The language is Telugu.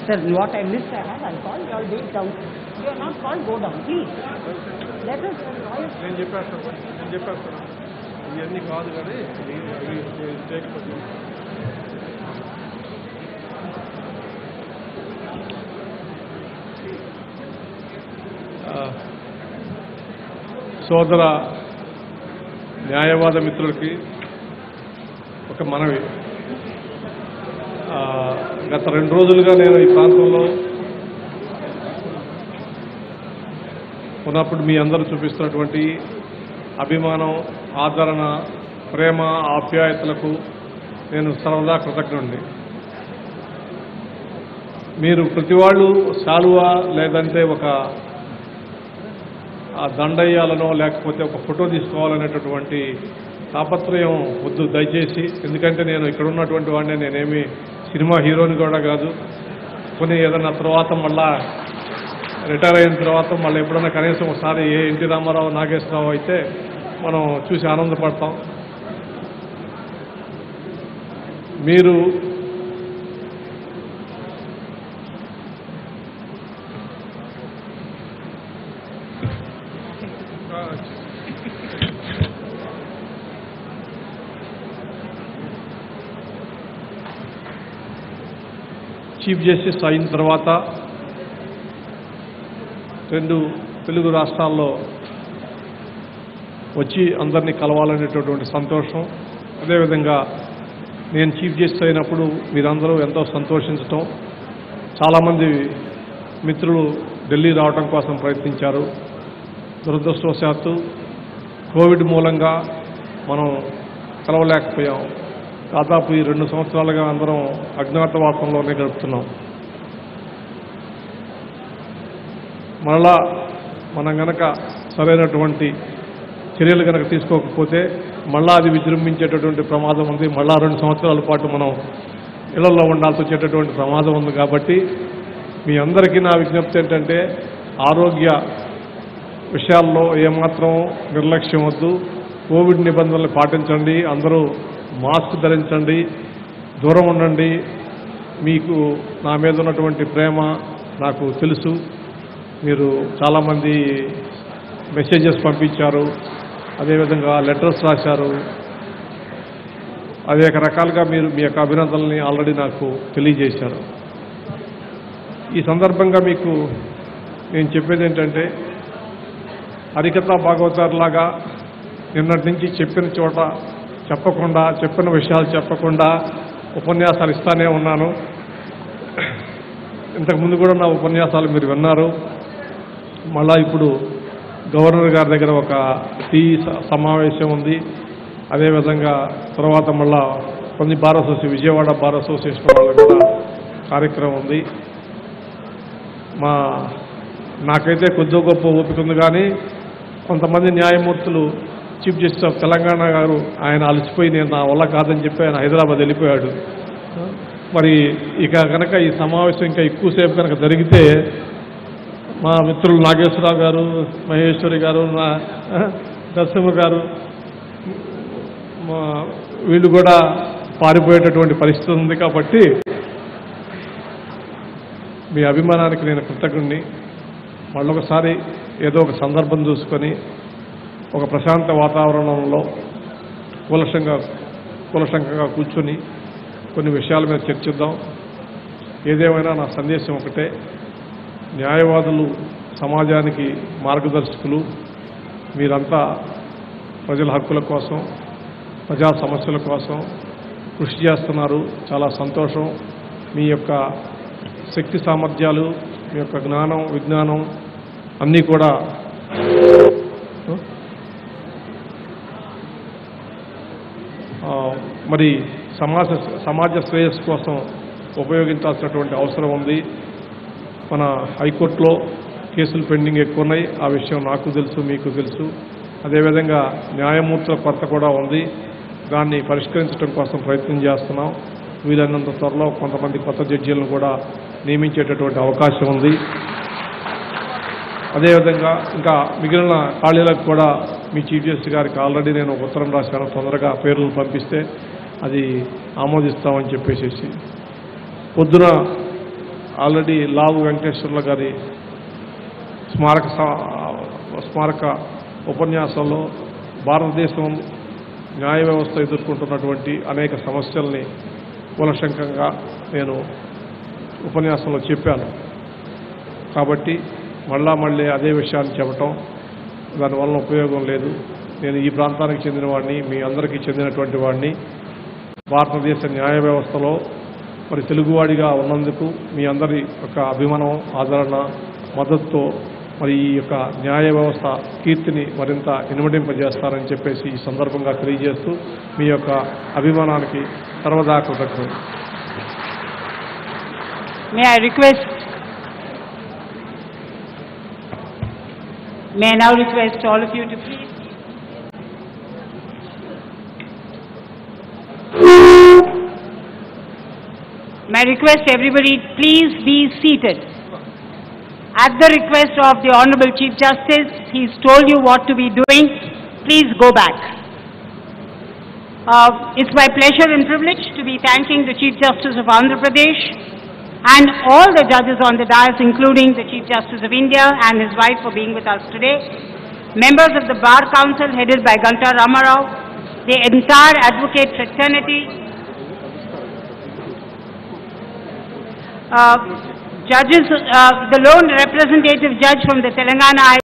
Sir, what I missed, I have, I'll call you all day down. You are not called, go down, please. Let us, నేను చెప్పేస్తాను నేను చెప్పేస్తాను ఇవన్నీ కాదు కానీ ఇవి- ఇవి చేయకపోతే ఆ, సోదర న్యాయవాద మిత్రులకి ఒక మనవి ఆ, గత రెండు రోజులుగా నేను ఈ ప్రాంతంలో ఉన్నప్పుడు మీ అందరూ చూపిస్తున్నటువంటి అభిమానం ఆదరణ ప్రేమ ఆప్యాయతలకు నేను సర్వదా కృతజ్ఞుడిని మీరు ప్రతి వాళ్ళు శాలువా లేదంటే ఒక ఆ దండయ్యాలనో లేకపోతే ఒక ఫోటో తీసుకోవాలనేటటువంటి తాపత్రయం వద్దు దయచేసి ఎందుకంటే నేను ఇక్కడ ఉన్నటువంటి వాడిని నేనేమి సినిమా హీరోని కూడా కాదు కొన్ని ఏదన్నా తర్వాత మళ్ళా రిటైర్ అయిన తర్వాత మళ్ళీ ఎప్పుడన్నా కనీసం ఒకసారి ఏ ఎన్టీ రామారావు నాగేశ్వరరావు అయితే మనం చూసి ఆనందపడతాం మీరు చీఫ్ జస్టిస్ అయిన తర్వాత రెండు తెలుగు రాష్ట్రాల్లో వచ్చి అందరినీ కలవాలనేటటువంటి సంతోషం అదేవిధంగా నేను చీఫ్ జస్టిస్ అయినప్పుడు మీరందరూ ఎంతో సంతోషించటం చాలామంది మిత్రులు ఢిల్లీ రావడం కోసం ప్రయత్నించారు దురదృష్టవశాత్తు కోవిడ్ మూలంగా మనం కలవలేకపోయాం దాదాపు ఈ రెండు సంవత్సరాలుగా అందరం అజ్ఞాతవాసంలోనే గడుపుతున్నాం మరలా మనం గనక సరైనటువంటి చర్యలు కనుక తీసుకోకపోతే మళ్ళా అది విజృంభించేటటువంటి ప్రమాదం ఉంది మళ్ళా రెండు సంవత్సరాల పాటు మనం ఇళ్లలో ఉండాల్సి వచ్చేటటువంటి ప్రమాదం ఉంది కాబట్టి మీ అందరికీ నా విజ్ఞప్తి ఏంటంటే ఆరోగ్య విషయాల్లో ఏమాత్రం నిర్లక్ష్యం వద్దు కోవిడ్ నిబంధనలు పాటించండి అందరూ మాస్క్ ధరించండి దూరం ఉండండి మీకు నా మీద ఉన్నటువంటి ప్రేమ నాకు తెలుసు మీరు చాలామంది మెసేజెస్ పంపించారు అదేవిధంగా లెటర్స్ రాశారు అనేక రకాలుగా మీరు మీ యొక్క అభినందనల్ని ఆల్రెడీ నాకు తెలియజేశారు ఈ సందర్భంగా మీకు నేను చెప్పేది ఏంటంటే హరికథ భాగవతారులాగా నిన్నటి నుంచి చెప్పిన చోట చెప్పకుండా చెప్పిన విషయాలు చెప్పకుండా ఉపన్యాసాలు ఇస్తానే ఉన్నాను ఇంతకుముందు కూడా నా ఉపన్యాసాలు మీరు విన్నారు మళ్ళా ఇప్పుడు గవర్నర్ గారి దగ్గర ఒక టీ స- సమావేశం ఉంది అదేవిధంగా తర్వాత మళ్ళా కొన్ని bar association Vijayawada bar association వాళ్ళ కూడా కార్యక్రమం ఉంది మా నాకైతే కొద్దిగా గొప్ప ఓపిక ఉంది కానీ కొంతమంది న్యాయమూర్తులు చీఫ్ జస్టిస్ ఆఫ్ తెలంగాణ గారు ఆయన అలసిపోయి నేను నా వల్ల కాదని చెప్పి ఆయన హైదరాబాద్ వెళ్ళిపోయాడు మరి ఇక కనుక ఈ సమావేశం ఇంకా ఎక్కువసేపు కనుక జరిగితే మా మిత్రులు నాగేశ్వరరావు గారు మహేశ్వరి గారు నా నరసింహ గారు మా వీళ్ళు కూడా పారిపోయేటటువంటి పరిస్థితి ఉంది కాబట్టి మీ అభిమానానికి నేను కృతజ్ఞుడిని మళ్ళొకసారి ఏదో ఒక సందర్భం చూసుకొని ఒక ప్రశాంత వాతావరణంలో కులసంగా కులసంగా కూర్చొని కొన్ని విషయాల మీద చర్చిద్దాం ఏదేమైనా నా సందేశం ఒకటే న్యాయవాదులు సమాజానికి మార్గదర్శకులు మీరంతా ప్రజల హక్కుల కోసం ప్రజా సమస్యల కోసం కృషి చేస్తున్నారు చాలా సంతోషం మీ యొక్క శక్తి సామర్థ్యాలు మీ యొక్క జ్ఞానం విజ్ఞానం అన్నీ కూడా ఆ, మరి సమాజ సమాజ శ్రేయస్సు కోసం ఉపయోగించాల్సినటువంటి అవసరం ఉంది మన హైకోర్టులో కేసులు పెండింగ్ ఎక్కువ ఉన్నాయి ఆ విషయం నాకు తెలుసు మీకు తెలుసు అదేవిధంగా న్యాయమూర్తుల కొరత కూడా ఉంది దాన్ని పరిష్కరించడం కోసం ప్రయత్నం చేస్తున్నాం వీలైనంత త్వరలో కొంతమంది కొత్త జడ్జీలను కూడా నియమించేటటువంటి అవకాశం ఉంది అదేవిధంగా ఇంకా మిగిలిన ఖాళీలకు కూడా మీ చీఫ్ జస్టిస్ గారికి ఆల్రెడీ నేను ఒక ఉత్తరం రాశాను తొందరగా పేర్లను పంపిస్తే అది ఆమోదిస్తామని చెప్పేసి పొద్దున ఆల్రెడీ లావు వెంకటేశ్వర్ల గారి స్మారక స- స్మారక ఉపన్యాసంలో భారతదేశం న్యాయ వ్యవస్థ ఎదుర్కొంటున్నటువంటి అనేక సమస్యల్ని కులశంకంగా నేను ఉపన్యాసంలో చెప్పాను కాబట్టి మళ్ళా మళ్ళీ అదే విషయాన్ని చెప్పటం దానివల్ల ఉపయోగం లేదు నేను ఈ ప్రాంతానికి చెందిన వాడిని మీ అందరికీ చెందినటువంటి వాడిని భారతదేశ న్యాయ వ్యవస్థలో మరి తెలుగువాడిగా ఉన్నందుకు మీ అందరి యొక్క అభిమానం ఆదరణ మద్దతుతో మరి ఈ యొక్క న్యాయ వ్యవస్థ కీర్తిని మరింత ఇనుమడింపజేస్తారని చెప్పేసి ఈ సందర్భంగా తెలియజేస్తూ మీ యొక్క అభిమానానికి సర్వదా కృతజ్ఞతలు May I request, may I now request all of you to please. May I request everybody, please be seated. At the request of the Honorable Chief Justice, he's told you what to be doing, please go back. Uh, It's my pleasure and privilege to be thanking the Chief Justice of Andhra Pradesh and all the judges on the dais, including the Chief Justice of India and his wife for being with us today, members of the Bar Council headed by Ganta Ramarao, the entire advocate fraternity, uh, judges, uh, the lone representative judge from the Telangana High